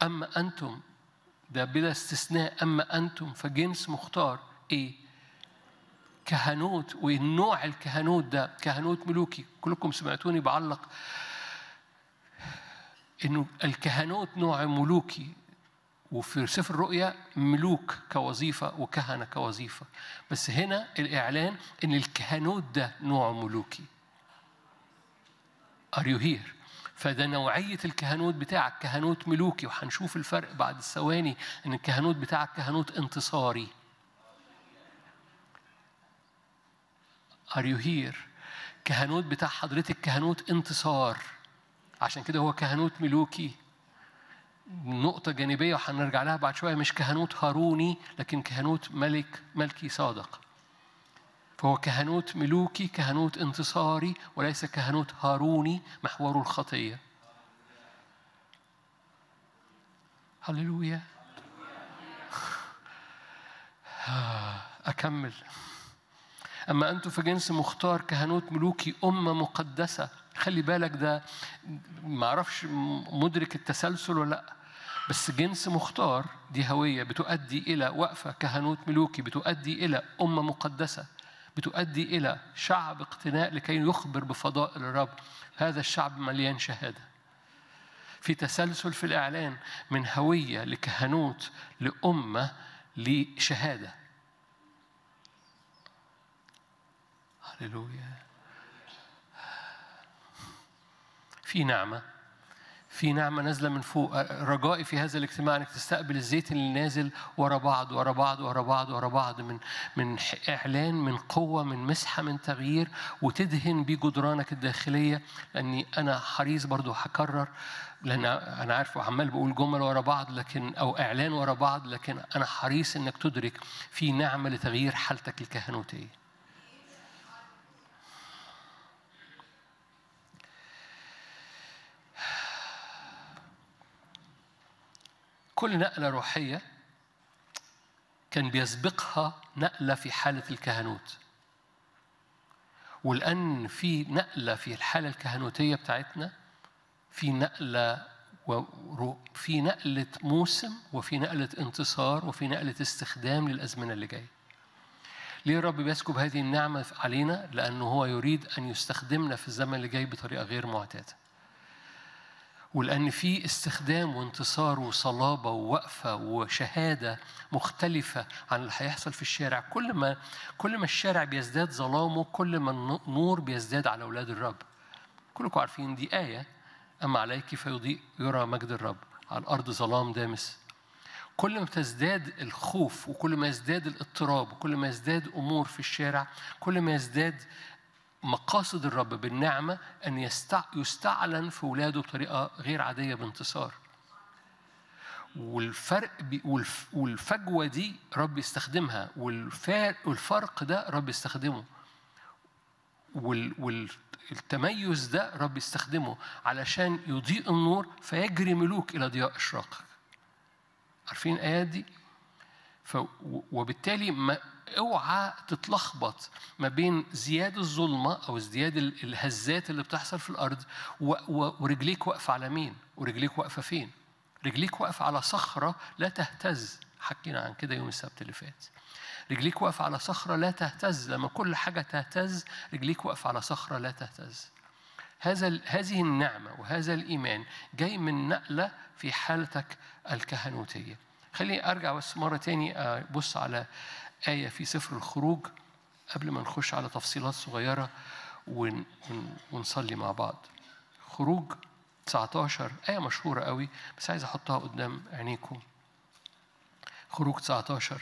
أما أنتم ده بلا استثناء أما أنتم فجنس مختار إيه؟ كهنوت والنوع الكهنوت ده كهنوت ملوكي كلكم سمعتوني بعلق انه الكهنوت نوع ملوكي وفي سفر الرؤيا ملوك كوظيفة وكهنة كوظيفة بس هنا الإعلان إن الكهنوت ده نوع ملوكي Are you here؟ فده نوعية الكهنوت بتاعك كهنوت ملوكي وهنشوف الفرق بعد ثواني إن الكهنوت بتاعك كهنوت انتصاري Are you here؟ كهنوت بتاع حضرتك كهنوت انتصار عشان كده هو كهنوت ملوكي نقطة جانبية وهنرجع لها بعد شوية مش كهنوت هاروني لكن كهنوت ملك ملكي صادق فهو كهنوت ملوكي كهنوت انتصاري وليس كهنوت هاروني محوره الخطية هللويا أكمل أما أنتم فجنس مختار كهنوت ملوكي أمة مقدسة خلي بالك ده معرفش مدرك التسلسل ولا لأ بس جنس مختار دي هوية بتؤدي إلى وقفة كهنوت ملوكي بتؤدي إلى أمة مقدسة بتؤدي إلى شعب اقتناء لكي يخبر بفضائل الرب هذا الشعب مليان شهادة في تسلسل في الإعلان من هوية لكهنوت لأمة لشهادة هللويا في نعمة في نعمة نازلة من فوق رجائي في هذا الاجتماع انك تستقبل الزيت اللي نازل ورا بعض ورا بعض ورا بعض ورا بعض من من اعلان من قوة من مسحة من تغيير وتدهن بيه جدرانك الداخلية لاني انا حريص برضو هكرر لان انا عارف وعمال بقول جمل ورا بعض لكن او اعلان ورا بعض لكن انا حريص انك تدرك في نعمة لتغيير حالتك الكهنوتية كل نقلة روحية كان بيسبقها نقلة في حالة الكهنوت ولأن في نقلة في الحالة الكهنوتية بتاعتنا في نقلة في نقلة موسم وفي نقلة انتصار وفي نقلة استخدام للأزمنة اللي جاية ليه الرب بيسكب هذه النعمة علينا؟ لأنه هو يريد أن يستخدمنا في الزمن اللي جاي بطريقة غير معتادة ولأن في استخدام وانتصار وصلابة ووقفة وشهادة مختلفة عن اللي هيحصل في الشارع كل ما كل ما الشارع بيزداد ظلامه كل ما النور بيزداد على أولاد الرب كلكم عارفين دي آية أما عليك فيضيء يرى مجد الرب على الأرض ظلام دامس كل ما تزداد الخوف وكل ما يزداد الاضطراب وكل ما يزداد أمور في الشارع كل ما يزداد مقاصد الرب بالنعمة أن يستعلن في ولاده بطريقة غير عادية بانتصار والفرق والفجوة دي رب يستخدمها والفرق ده رب يستخدمه والتميز ده رب يستخدمه علشان يضيء النور فيجري ملوك إلى ضياء إشراقك عارفين الآيات دي؟ وبالتالي ما اوعى تتلخبط ما بين زياد الظلمه او ازدياد الهزات اللي بتحصل في الارض ورجليك واقفه على مين؟ ورجليك واقفه فين؟ رجليك واقفه على صخره لا تهتز حكينا عن كده يوم السبت اللي فات رجليك واقفه على صخره لا تهتز لما كل حاجه تهتز رجليك واقفه على صخره لا تهتز هذا هذه النعمه وهذا الايمان جاي من نقله في حالتك الكهنوتيه خليني ارجع بس مره تاني ابص على آية في سفر الخروج قبل ما نخش على تفصيلات صغيرة ون ونصلي مع بعض خروج 19 آية مشهورة قوي بس عايز أحطها قدام عينيكم خروج 19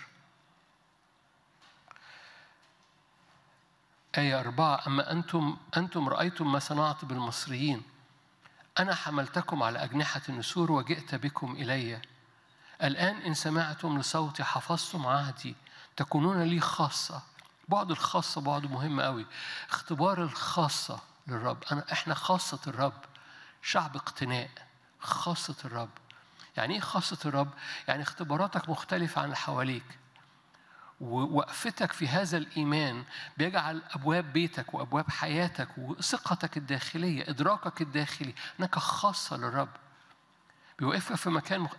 آية أربعة أما أنتم أنتم رأيتم ما صنعت بالمصريين أنا حملتكم على أجنحة النسور وجئت بكم إلي الآن إن سمعتم لصوتي حفظتم عهدي تكونون لي خاصة بعد الخاصة بعد مهم قوي اختبار الخاصة للرب أنا إحنا خاصة الرب شعب اقتناء خاصة الرب يعني إيه خاصة الرب؟ يعني اختباراتك مختلفة عن اللي حواليك ووقفتك في هذا الإيمان بيجعل أبواب بيتك وأبواب حياتك وثقتك الداخلية إدراكك الداخلي أنك خاصة للرب بيوقفك في مكان